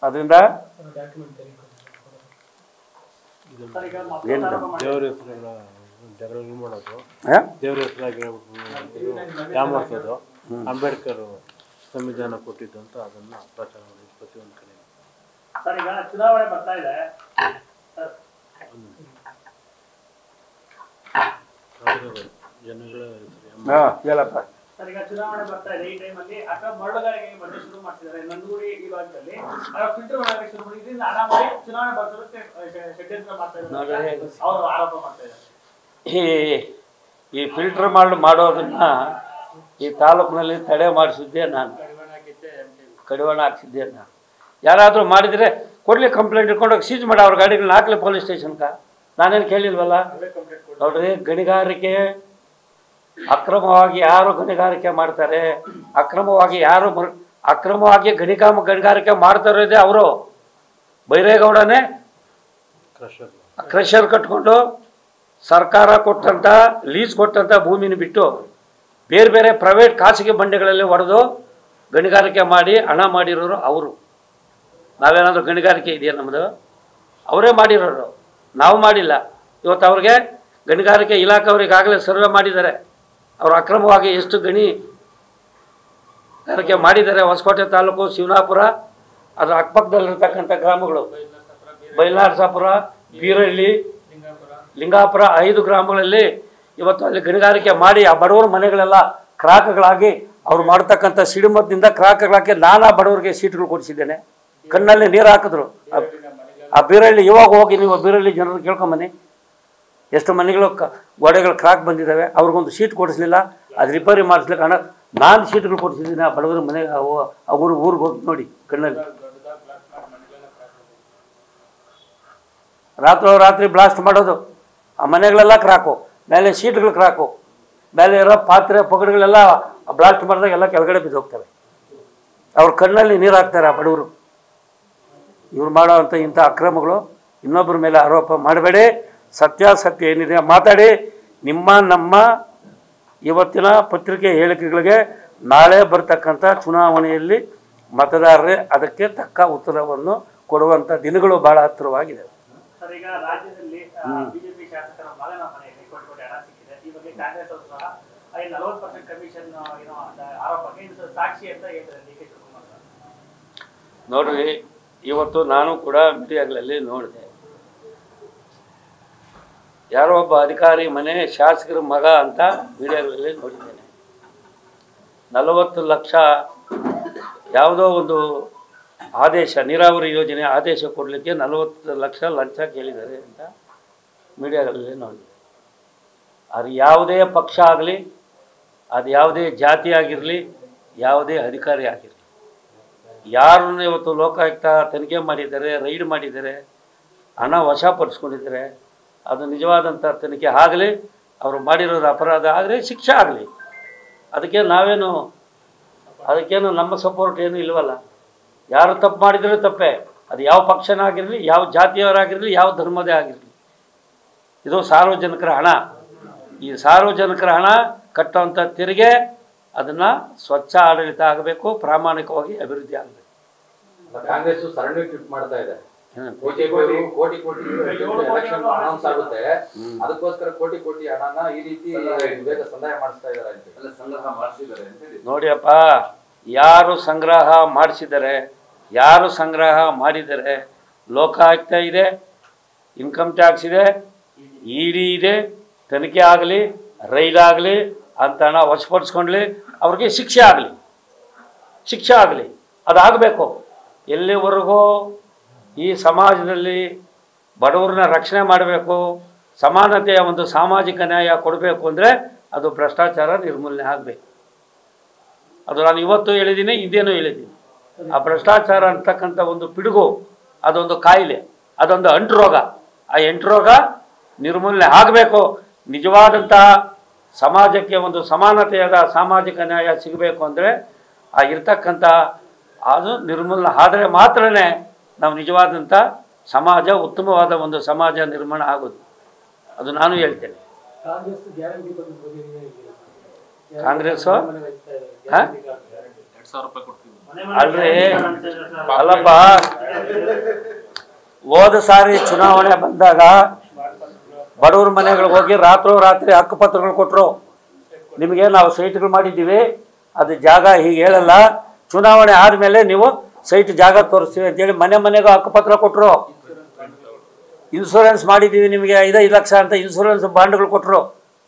ಅದರಿಂದ ಸರ್ ಈಗ ಏನು ದೇವ್ರ ಹೆಸರುಗಳ ಜಗಳಗಳು ಮಾಡೋದು ಹಾ? ದೇವ್ರ ಹೆಸರಾಗಿ ಯಾಮಾರ್ಸೋದು ಅಂಬೇಡ್ಕರ್ ಸಂವಿಧಾನ ಕೊಟ್ಟಿದ್ದು ಅಂತ ಅದನ್ನ ಪ್ರಚಾರ ಮಾಡಿ ಪ್ರತಿಯೊಂದು ಕಡೆ ಸರ್ ಈಗ ಚುನಾವಣೆ ಬರ್ತಾ ಇದೆ ಸರ್ ಕಾಂಗ್ರೆಸ್ ಜನಗಳ ಹೆಸರು ಯಾಮ- ಹಾ ಹೇಳಪ್ಪ ಸರ್ ಈಗ ಚುನಾವಣೆ ಬರ್ತಾ ಇದೆ ಈ ಟೈಮಲ್ಲಿ ಅಕ್ರಮ ಮರಳುಗಾರಿಕೆ ಬಂದು ಶುರು ಮಾಡ್ತಿದ್ದಾರೆ ನಂದಗೂಡಿ ಈ ಭಾಗದಲ್ಲಿ ಫಿಲ್ಟರ್ ಮಾಡಕ್ಕೆ ಶುರು ಮಾಡಿ ಇದರಿಂದ ಹಣ ಮಾಡಿ ಚುನಾವಣೆ ಬರ್ಸೋದಕ್ಕೆ ಷ- ಷಡ್ಯಂತ್ರ ಮಾಡ್ತಾ ಇದ್ದಾರೆ ಅವರು ಆರೋಪ ಮಾಡ್ತಾ ಇದ್ದಾರೆ ಈ ಈ ಫಿಲ್ಟರ್ ಮಾಡಿ ಮಾಡೋದನ್ನ ಈ ತಾಲೂಕಿನಲ್ಲಿ ತಡೆ ಮಾಡಿಸಿದ್ದೆ ನಾನು ಕಡಿವಾಣ ಹಾಕ್ಸಿದ್ದೆ ನಾನು ಯಾರಾದರೂ ಮಾಡಿದರೆ ಕೊಡಲಿ ಕಂಪ್ಲೇಂಟ್ ಇಟ್ಕೊಂಡೋಗಿ ಸೀಜ್ ಮಾಡಿ ಅವ್ರ ಗಾಡಿಗಳನ್ನ ಹಾಕ್ಲಿ ಪೊಲೀಸ್ ಸ್ಟೇಷನ್ಗೆ ನಾನೇನು ಕೇಳಿಲ್ವಲ್ಲ ನೋಡ್ರಿ ಗಣಿಗಾರಿಕೆ ಅಕ್ರಮವಾಗಿ ಯಾರು ಗಣಿಗಾರಿಕೆ ಮಾಡ್ತಾರೆ ಅಕ್ರಮವಾಗಿ ಯಾರು ಮರ್- ಅಕ್ರಮವಾಗಿ ಗಣಿಗಾಮ ಗಣಿಗಾರಿಕೆ ಮಾಡ್ತಾ ಇರೋದೇ ಅವರು ಬೈರೇಗೌಡನೇ ಕ್ರಷರ್ ಕ್ರಷರ್ ಕಟ್ಕೊಂಡು ಸರ್ಕಾರ ಕೊಟ್ಟಂಥ ಲೀಸ್ ಕೊಟ್ಟಂಥ ಭೂಮಿನ ಬಿಟ್ಟು ಬೇರೆ ಬೇರೆ ಪ್ರೈವೇಟ್ ಖಾಸಗಿ ಬಂಡೆಗಳಲ್ಲಿ ಹೊಡೆದು ಗಣಿಗಾರಿಕೆ ಮಾಡಿ ಹಣ ಮಾಡಿರೋರು ಅವರು ನಾವೇನಾದರೂ ಗಣಿಗಾರಿಕೆ ಇದೆಯಾ ನಮ್ಮದು ಅವರೇ ಮಾಡಿರೋರು ನಾವು ಮಾಡಿಲ್ಲ ಇವತ್ತು ಅವ್ರಿಗೆ ಗಣಿಗಾರಿಕೆ ಇಲಾಖೆ ಅವ್ರಿಗೆ ಆಗಲೇ ಸರ್ವೆ ಮಾಡಿದ್ದಾರೆ ಅವರು ಅಕ್ರಮವಾಗಿ ಎಷ್ಟು ಗಣಿ ಗಾರಿಕೆ ಮಾಡಿದ್ದಾರೆ ಹೊಸಕೋಟೆ ತಾಲೂಕು ಶಿವನಾಪುರ ಅದರ ಅಕ್ಕಪಕ್ಕದಲ್ಲಿರ್ತಕ್ಕಂಥ ಗ್ರಾಮಗಳು ಬೈಲಾರ್ಸಾಪುರ ಬೀರಳ್ಳಿ ಲಿಂಗಾಪುರ ಐದು ಗ್ರಾಮಗಳಲ್ಲಿ ಇವತ್ತು ಅಲ್ಲಿ ಗಣಿಗಾರಿಕೆ ಮಾಡಿ ಆ ಬಡವರ ಮನೆಗಳೆಲ್ಲ ಕ್ರಾಕ್ಗಳಾಗಿ ಅವ್ರು ಮಾಡ್ತಕ್ಕಂಥ ಸಿಡಿಮದ್ದಿಂದ ಕ್ರಾಕ್ಗಳಾಗಿ ನಾನಾ ಬಡವರಿಗೆ ಸೀಟ್ಗಳು ಕೊಡಿಸಿದ್ದೇನೆ ಕಣ್ಣಲ್ಲಿ ನೀರು ಹಾಕಿದ್ರು ಆ- ಆ ಬೀರಳ್ಳಿ ಇವಾಗ ಹೋಗಿ ನೀವು ಬೀರಳ್ಳಿ ಜನರು ಕೇಳ್ಕೊಂಬನ್ನಿ ಎಷ್ಟು ಮನೆಗಳು ಕ ಗೋಡೆಗಳು ಕ್ರಾಕ್ ಬಂದಿದ್ದಾವೆ ಅವ್ರಿಗೊಂದು ಸೀಟ್ ಕೊಡಿಸ್ಲಿಲ್ಲ ಅದು ರಿಪೇರಿ ಮಾಡಿಸ್ಲಿಕ್ಕೆ ಹಣ ನಾನು ಸೀಟ್ಗಳು ಕೊಡಿಸಿದ್ದೀನಿ ಆ ಬಡವರ ಮನೆಗೆ ಆ ಊರು ಊರಿಗೆ ಹೋಗಿ ನೋಡಿ ಕಣ್ಣಲ್ಲಿ ರಾತ್ರೋ ರಾತ್ರಿ ಬ್ಲಾಸ್ಟ್ ಮಾಡೋದು ಆ ಮನೆಗಳೆಲ್ಲ ಕ್ರಾಕು ಮೇಲೆ ಶೀಟ್ಗಳು ಕ್ರಾಕು ಮೇಲೆ ಇರೋ ಪಾತ್ರೆ ಪಗಡುಗಳೆಲ್ಲ ಬ್ಲಾಸ್ಟ್ ಮಾಡಿದಾಗ ಎಲ್ಲ ಕೆಳಗಡೆ ಬಿದ್ದು ಹೋಗ್ತವೆ ಅವ್ರ ಕಣ್ಣಲ್ಲಿ ನೀರು ಹಾಕ್ತಾರೆ ಆ ಬಡವರು ಇವ್ರು ಮಾಡೋವಂಥ ಇಂಥ ಅಕ್ರಮಗಳು ಇನ್ನೊಬ್ಬರ ಮೇಲೆ ಆರೋಪ ಮಾಡಬೇಡಿ ಸತ್ಯಾಸತ್ಯ ಏನಿದೆ ಮಾತಾಡಿ ನಿಮ್ಮ ನಮ್ಮ ಇವತ್ತಿನ ಪತ್ರಿಕೆ ಹೇಳಿಕೆಗಳಿಗೆ ನಾಳೆ ಬರ್ತಕ್ಕಂಥ ಚುನಾವಣೆಯಲ್ಲಿ ಮತದಾರರೇ ಅದಕ್ಕೆ ತಕ್ಕ ಉತ್ತರವನ್ನು ಕೊಡುವಂಥ ದಿನಗಳು ಬಹಳ ಹತ್ತಿರವಾಗಿದೆ ಸರ್ ಈಗ ರಾಜ್ಯದಲ್ಲಿ ಬಿಜೆಪಿ ಶಾಸಕರ ಮಗನ ಮನೆಯಲ್ಲಿ ಕೋಟಿ ಕೋಟಿ ಹಣ ಸಿಕ್ಕಿದೆ ಈ ಬಗ್ಗೆ ಕಾಂಗ್ರೆಸ್ ಅವರು ಸಹ ಐ ನಲವತ್ತು ಪರ್ಸೆಂಟ್ ಕಮಿಷನ್ ಏನೋ ಅಂತ ಆರೋಪಕ್ಕೆ ಇದು ಸಾಕ್ಷಿ ಅಂತ ಹೇಳ್ತಾರೆ ಡಿ ಕೆ ಶಿವಕುಮಾರ್ ಸರ್ ನೋಡ್ರಿ ಇವತ್ತು ನಾನು ಕೂಡ ಮೀಡಿಯಾಗಳಲ್ಲಿ ನೋಡಿದೆ ಯಾರೋ ಒಬ್ಬ ಅಧಿಕಾರಿ ಮನೆ ಶಾಸಕರ ಮಗ ಅಂತ ಮೀಡಿಯಾಗಳಲ್ಲಿ ನೋಡಿದ್ದೇನೆ ನಲವತ್ತು ಲಕ್ಷ ಯಾವುದೋ ಒಂದು ಆದೇಶ ನೀರಾವರಿ ಯೋಜನೆ ಆದೇಶ ಕೊಡಲಿಕ್ಕೆ ನಲವತ್ತು ಲಕ್ಷ ಲಂಚ ಕೇಳಿದ್ದಾರೆ ಅಂತ ಮೀಡಿಯಾಗಳಲ್ಲಿ ನೋಡಿದೆ ಅದು ಯಾವುದೇ ಪಕ್ಷ ಆಗಲಿ ಅದು ಯಾವುದೇ ಜಾತಿ ಆಗಿರಲಿ ಯಾವುದೇ ಅಧಿಕಾರಿ ಆಗಿರಲಿ ಯಾರನ್ನು ಇವತ್ತು ಲೋಕಾಯುಕ್ತ ತನಿಖೆ ಮಾಡಿದ್ದಾರೆ ರೈಡ್ ಮಾಡಿದ್ದಾರೆ ಹಣ ವಶಪಡಿಸ್ಕೊಂಡಿದ್ದಾರೆ ಅದು ನಿಜವಾದಂಥ ತನಿಖೆ ಆಗಲಿ ಅವರು ಮಾಡಿರೋದು ಅಪರಾಧ ಆಗಲಿ ಶಿಕ್ಷೆ ಆಗಲಿ ಅದಕ್ಕೆ ನಾವೇನು ಅದಕ್ಕೇನು ನಮ್ಮ ಸಪೋರ್ಟ್ ಏನು ಇಲ್ವಲ್ಲ ಯಾರು ತಪ್ಪು ಮಾಡಿದರೆ ತಪ್ಪೇ ಅದು ಯಾವ ಪಕ್ಷನಾಗಿರಲಿ ಯಾವ ಜಾತಿಯವರಾಗಿರಲಿ ಯಾವ ಧರ್ಮದೇ ಆಗಿರಲಿ ಇದು ಸಾರ್ವಜನಿಕರ ಹಣ ಈ ಸಾರ್ವಜನಿಕರ ಹಣ ಕಟ್ಟುವಂಥ ತೆರಿಗೆ ಅದನ್ನು ಸ್ವಚ್ಛ ಆಡಳಿತ ಆಗಬೇಕು ಪ್ರಾಮಾಣಿಕವಾಗಿ ಅಭಿವೃದ್ಧಿ ಆಗಬೇಕು ಕಾಂಗ್ರೆಸ್ ಸರಣಿ ಟ್ರಿಪ್ ಮಾಡ್ತಾ ಇದೆ ಏನಂತ? ಕೋಟಿ ಕೋಟಿ ಕೋಟಿ ಕೋಟಿ ಎಲೆಕ್ಷನ್ ಅನೌನ್ಸ್ ಆಗುತ್ತೆ ಅದಕ್ಕೋಸ್ಕರ ಕೋಟಿ ಕೋಟಿ ಹಣನ ಈ ರೀತಿ ಬೇಗ ಸಂದಾಯ ಮಾಡಿಸ್ತಾ ಇದಾರೆ ಅಂತ ಎಲ್ಲ ಸಂಗ್ರಹ ಮಾಡಿಸಿದ್ದಾರೆ ಅಂತ ಹೇಳಿ ನೋಡಿಯಪ್ಪ ಯಾರು ಸಂಗ್ರಹ ಮಾಡಿಸಿದ್ದಾರೆ ಯಾರು ಸಂಗ್ರಹ ಮಾಡಿದ್ದಾರೆ ಲೋಕಾಯುಕ್ತ ಇದೆ ಇನ್ಕಮ್ ಟ್ಯಾಕ್ಸ್ ಇದೆ ಇ ಡಿ ಇದೆ ತನಿಖೆ ಆಗಲಿ ರೈಡ್ ಆಗಲಿ ಅಂತ ಹಣ ವಶಪಡಿಸ್ಕೊಂಡ್ಲಿ ಅವ್ರಿಗೆ ಶಿಕ್ಷೆ ಆಗಲಿ ಶಿಕ್ಷೆ ಆಗಲಿ ಅದಾಗಬೇಕು ಎಲ್ಲಿವರೆಗೂ ಈ ಸಮಾಜದಲ್ಲಿ ಬಡವ್ರನ್ನ ರಕ್ಷಣೆ ಮಾಡಬೇಕು ಸಮಾನತೆಯ ಒಂದು ಸಾಮಾಜಿಕ ನ್ಯಾಯ ಕೊಡಬೇಕು ಅಂದರೆ ಅದು ಭ್ರಷ್ಟಾಚಾರ ನಿರ್ಮೂಲನೆ ಆಗಬೇಕು ಅದು ನಾನು ಇವತ್ತು ಹೇಳಿದ್ದೀನಿ ಹಿಂದೇನೂ ಹೇಳಿದ್ದೀನಿ ಆ ಭ್ರಷ್ಟಾಚಾರ ಅಂತಕ್ಕಂಥ ಒಂದು ಪಿಡುಗು ಅದೊಂದು ಕಾಯಿಲೆ ಅದೊಂದು ಅಂಟು ರೋಗ ಆ ಎಂಟು ರೋಗ ನಿರ್ಮೂಲನೆ ಆಗಬೇಕು ನಿಜವಾದಂತಹ ಸಮಾಜಕ್ಕೆ ಒಂದು ಸಮಾನತೆಯಾದ ಸಾಮಾಜಿಕ ನ್ಯಾಯ ಸಿಗಬೇಕು ಅಂದರೆ ಆ ಇರ್ತಕ್ಕಂಥ ಅದು ನಿರ್ಮೂಲನೆ ಆದರೆ ಮಾತ್ರನೇ ನಾವು ನಿಜವಾದಂಥ ಸಮಾಜ ಉತ್ತಮವಾದ ಒಂದು ಸಮಾಜ ನಿರ್ಮಾಣ ಆಗೋದು ಅದು ನಾನು ಹೇಳ್ತೇನೆ ಕಾಂಗ್ರೆಸ್ ಗ್ಯಾರಂಟಿ ಬಗ್ಗೆ ಬಗ್ಗೆ ಕಾಂಗ್ರೆಸ್ಸು? ಹಾ? ಸಾವಿರ ರೂಪಾಯಿ ಕೊಡ್ತೀವಿ ಮನೆ ಮನೆ ಅಲ್ರಿ ಅಂತಿದ್ರು ಸರ್. ಅಲ್ಲಪ್ಪ ಹೋದ ಸಾರಿ ಚುನಾವಣೆ ಬಂದಾಗ ಬಡವ್ರ ಮನೆಗಳಿಗೆ ಹೋಗಿ ರಾತ್ರೋ ರಾತ್ರಿ ಹಕ್ಕುಪತ್ರಗಳು ಕೊಟ್ಟರು ನಿಮಗೆ ನಾವು ಸೈಟ್ಗಳು ಮಾಡಿದ್ದೀವಿ ಅದು ಜಾಗ ಹೀಗೆ ಹೇಳಲ್ಲ ಚುನಾವಣೆ ಆದಮೇಲೆ ನೀವು ಸೈಟ್ ಜಾಗ ತೋರಿಸ್ತೀವಿ ಅಂತೇಳಿ ಮನೆ ಮನೆಗೂ ಹಕ್ಕುಪತ್ರ ಕೊಟ್ಟರು ಇನ್ಶೂರೆನ್ಸ್ ಮಾಡಿದ್ದೀವಿ ನಿಮಗೆ ಐದೈದು ಲಕ್ಷ ಅಂತ ಇನ್ಶೂರೆನ್ಸ್ ಬಾಂಡ್ಗಳು ಕೊಟ್ಟರು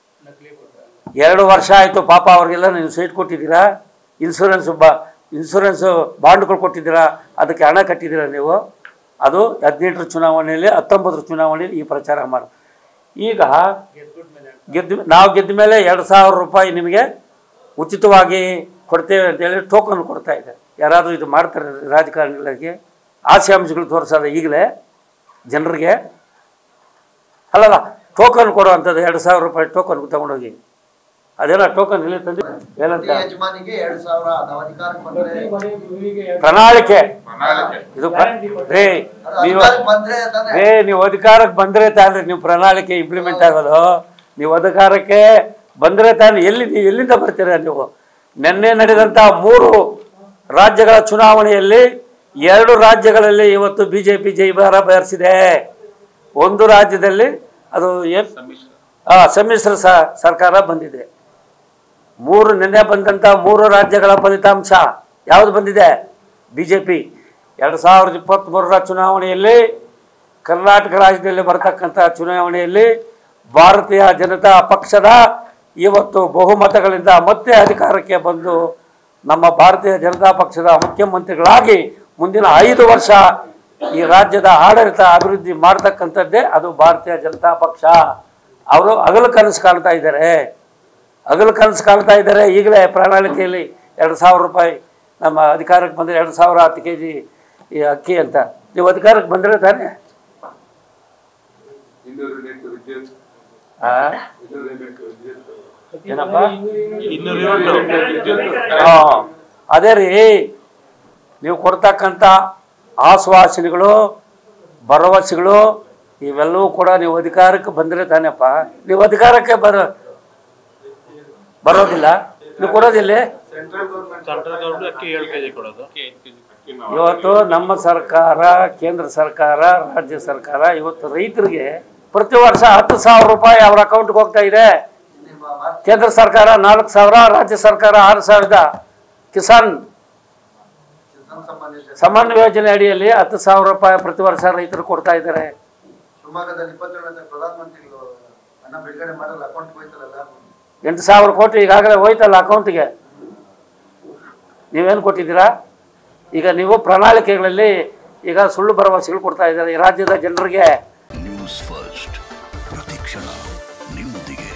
ಎರಡು ವರ್ಷ ಆಯಿತು ಪಾಪ ಅವ್ರಿಗೆಲ್ಲ ನೀವು ಸೈಟ್ ಕೊಟ್ಟಿದ್ದೀರಾ ಇನ್ಶೂರೆನ್ಸ್ ಬಾ ಇನ್ಶೂರೆನ್ಸ್ ಬಾಂಡ್ಗಳು ಕೊಟ್ಟಿದ್ದೀರಾ ಅದಕ್ಕೆ ಹಣ ಕಟ್ಟಿದ್ದೀರಾ ನೀವು ಅದು ಹದಿನೆಂಟರ ಚುನಾವಣೆಯಲ್ಲಿ ಹತ್ತೊಂಬತ್ತರ ಚುನಾವಣೆಯಲ್ಲಿ ಈ ಪ್ರಚಾರ ಮಾಡಿ ಈಗ ಗೆದ್ದ ನಾವು ಗೆದ್ದ ಮೇಲೆ ಎರಡು ಸಾವಿರ ರೂಪಾಯಿ ನಿಮಗೆ ಉಚಿತವಾಗಿ ಕೊಡ್ತೇವೆ ಅಂತೇಳಿ ಟೋಕನ್ ಕೊಡ್ತಾ ಇದೆ ಯಾರಾದರೂ ಇದು ಮಾಡ್ತಾರೆ ರಾಜಕಾರಣಿಗಳಿಗೆ ಆಸೆ ಅಂಶಗಳು ತೋರಿಸೋದ ಈಗಲೇ ಜನರಿಗೆ ಅಲ್ಲಲ್ಲ ಟೋಕನ್ ಕೊಡುವಂಥದ್ದು ಎರಡು ಸಾವಿರ ರೂಪಾಯಿ ಟೋಕನ್ ತಗೊಂಡೋಗಿ ಅದೇನೋ ಟೋಕನ್ ಇಲ್ಲಿ ತಂದು ಏನಂತ ಪ್ರತಿ ಯಜಮಾನಿಗೆ ಎರಡ್ ಸಾವಿರ ನಾವು ಅಧಿಕಾರಕ್ಕೆ ಬಂದ್ರೆ ಪ್ರಣಾಳಿಕೆ ಪ್ರಣಾಳಿಕೆ ಇದು ಪ್ರ- ರೇ ಅದು ನೀವು ಅಧಿಕಾರಕ್ಕೆ ಬಂದ್ರೆ ತಾನೇ ರೇ ನೀವು ಅಧಿಕಾರಕ್ಕೆ ಬಂದ್ರೆ ತಾನೇ ನೀವು ಪ್ರಣಾಳಿಕೆ ಇಂಪ್ಲಿಮೆಂಟ್ ಆಗೋದು ನೀವು ಅಧಿಕಾರಕ್ಕೆ ಬಂದ್ರೆ ತಾನೇ ಎಲ್ಲಿ ನೀವು ಎಲ್ಲಿಂದ ಬರ್ತೀರಾ ನೀವು ನಿನ್ನೆ ನಡೆದಂತ ಮೂರು ರಾಜ್ಯಗಳ ಚುನಾವಣೆಯಲ್ಲಿ ಎರಡು ರಾಜ್ಯಗಳಲ್ಲಿ ಇವತ್ತು ಬಿಜೆಪಿ ಜೈಬಾರ ಬಯರ್ಸಿದೆ ಒಂದು ರಾಜ್ಯದಲ್ಲಿ ಅದು ಏನ್ ಸಮ್ಮಿಶ್ರ ಆ, ಸಮ್ಮಿಶ್ರ ಸ ಸರ್ಕಾರ ಬಂದಿದೆ ಮೂರು ನಿನ್ನೆ ಬಂದಂಥ ಮೂರು ರಾಜ್ಯಗಳ ಫಲಿತಾಂಶ ಯಾವುದು ಬಂದಿದೆ ಬಿ ಜೆ ಪಿ ಎರಡು ಸಾವಿರದ ಇಪ್ಪತ್ತ್ಮೂರರ ಚುನಾವಣೆಯಲ್ಲಿ ಕರ್ನಾಟಕ ರಾಜ್ಯದಲ್ಲಿ ಬರ್ತಕ್ಕಂಥ ಚುನಾವಣೆಯಲ್ಲಿ ಭಾರತೀಯ ಜನತಾ ಪಕ್ಷದ ಇವತ್ತು ಬಹುಮತಗಳಿಂದ ಮತ್ತೆ ಅಧಿಕಾರಕ್ಕೆ ಬಂದು ನಮ್ಮ ಭಾರತೀಯ ಜನತಾ ಪಕ್ಷದ ಮುಖ್ಯಮಂತ್ರಿಗಳಾಗಿ ಮುಂದಿನ ಐದು ವರ್ಷ ಈ ರಾಜ್ಯದ ಆಡಳಿತ ಅಭಿವೃದ್ಧಿ ಮಾಡ್ತಕ್ಕಂಥದ್ದೇ ಅದು ಭಾರತೀಯ ಜನತಾ ಪಕ್ಷ ಅವರು ಹಗಲು ಕನಸು ಕಾಣ್ತಾ ಇದ್ದಾರೆ ಹಗಲು ಕನಸು ಕಾಣ್ತಾ ಇದ್ದಾರೆ ಈಗಲೇ ಪ್ರಣಾಳಿಕೆಯಲ್ಲಿ ಎರಡು ಸಾವಿರ ರೂಪಾಯಿ ನಮ್ಮ ಅಧಿಕಾರಕ್ಕೆ ಬಂದರೆ ಎರಡು ಸಾವಿರ ಹತ್ತು ಕೆ ಜಿ ಈ ಅಕ್ಕಿ ಅಂತ ನೀವು ಅಧಿಕಾರಕ್ಕೆ ಬಂದರೆ ತಾನೇ ಇನ್ನೂರು ಯೂನಿಟ್ ವಿದ್ಯುತ್ ಆ? ಇನ್ನೂರು ಯೂನಿಟ್ ವಿದ್ಯುತ್ ಏನಪ್ಪ ಇನ್ನೂರು ಯೂನಿಟ್ ವಿದ್ಯುತ್ ಹಾ. ಅದೇ ರೀ ನೀವು ಕೊಡ್ತಕ್ಕಂಥ ಆಶ್ವಾಸನೆಗಳು ಭರವಸೆಗಳು ಇವೆಲ್ಲವೂ ಕೂಡ ನೀವು ಅಧಿಕಾರಕ್ಕೆ ಬಂದರೆ ತಾನೇಪ್ಪ ನೀವು ಅಧಿಕಾರಕ್ಕೆ ಬರ ಬರೋದಿಲ್ಲ ನೀವು ಕೊಡೋದಿಲ್ಲ ಸೆಂಟ್ರಲ್ ಗೌರ್ಮೆಂಟ್ ಅಕ್ಕಿ ಏಳು ಕೆಜಿ ಕೊಡೋದು ಇವತ್ತು ನಮ್ಮ ಸರ್ಕಾರ ಕೇಂದ್ರ ಸರ್ಕಾರ ರಾಜ್ಯ ಸರ್ಕಾರ ಇವತ್ತು ರೈತರಿಗೆ ಪ್ರತಿ ವರ್ಷ ಹತ್ತು ಸಾವಿರ ರೂಪಾಯಿ ಅವ್ರ ಅಕೌಂಟ್ಗೆ ಹೋಗ್ತಾ ಇದೆ ನಿಮ್ಮ ಭಾರತ ಕೇಂದ್ರ ಸರ್ಕಾರ ನಾಲ್ಕು ಸಾವಿರ ರಾಜ್ಯ ಸರ್ಕಾರ ಆರು ಸಾವಿರದ ಕಿಸಾನ್ ಕಿಸಾನ್ ಸಮ್ಮಾನ್ ಯೋಜನೆ ಸಮಾನ ಯೋಜನೆ ಅಡಿಯಲ್ಲಿ ಹತ್ತು ಸಾವಿರ ರೂಪಾಯಿ ಪ್ರತಿ ವರ್ಷ ರೈತರು ಕೊಡ್ತಾ ಇದ್ದಾರೆ ಶಿವಮೊಗ್ಗದಲ್ಲಿ ಇಪ್ಪತ್ತೇಳನೇ ಪ್ರಧಾನಮಂತ್ರಿಗಳು ಹಣ ಬಿಡುಗಡೆ ಮಾಡಲ್ಲ ಅಕೌಂಟ್ ಹೋಯ್ತಲ್ಲ ಎಂಟು ಸಾವಿರ ಕೋಟಿ ಈಗಾಗಲೇ ಹೋಯ್ತಲ್ಲ ಅಕೌಂಟಿಗೆ ನೀವೇನು ಕೊಟ್ಟಿದ್ದೀರಾ ಈಗ ನೀವು ಪ್ರಣಾಳಿಕೆಗಳಲ್ಲಿ ಈಗ ಸುಳ್ಳು ಭರವಸೆಗಳು ಕೊಡ್ತಾ ಇದ್ದಾರೆ ಈ ರಾಜ್ಯದ ಜನರಿಗೆ ನ್ಯೂಸ್ ಫಸ್ಟ್ ಪ್ರತಿಕ್ಷಣ ನಿಮ್ಮೊಂದಿಗೆ